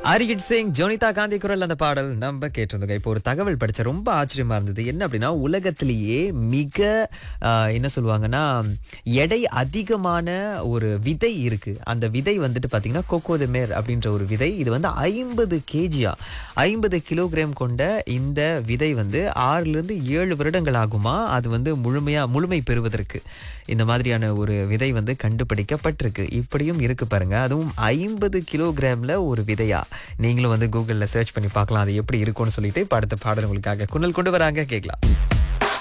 அரிஜித் சிங் ஜோனிதா காந்தி குரல் அந்த பாடல் நம்ம கேட்டிருந்தோங்க இப்போ ஒரு தகவல் படிச்ச ரொம்ப ஆச்சரியமா இருந்தது என்ன அப்படின்னா உலகத்திலேயே மிக ஆஹ், என்ன சொல்லுவாங்கன்னா எடை அதிகமான ஒரு விதை இருக்கு அந்த விதை வந்துட்டு பாத்தீங்கன்னா கோகோதமேர் அப்படின்ற ஒரு விதை இது வந்து ஐம்பது கேஜியா ஐம்பது கிலோகிராம் கொண்ட இந்த விதை வந்து ஆறுல இருந்து ஏழு வருடங்கள் ஆகுமா அது வந்து முழுமையா முழுமை பெறுவதற்கு இந்த மாதிரியான ஒரு விதை வந்து கண்டுபிடிக்கப்பட்டிருக்கு இப்படியும் இருக்கு பாருங்க அதுவும் ஐம்பது கிலோகிராம்ல ஒரு விதையா நீங்களும் வந்து கூகுளில் சர்ச் பண்ணி பார்க்கலாம் அது எப்படி இருக்கும்னு சொல்லிட்டு இப்போ அடுத்த பாடல் உங்களுக்காக குன்னல் கொண்டு வராங்க கேட்கலாம்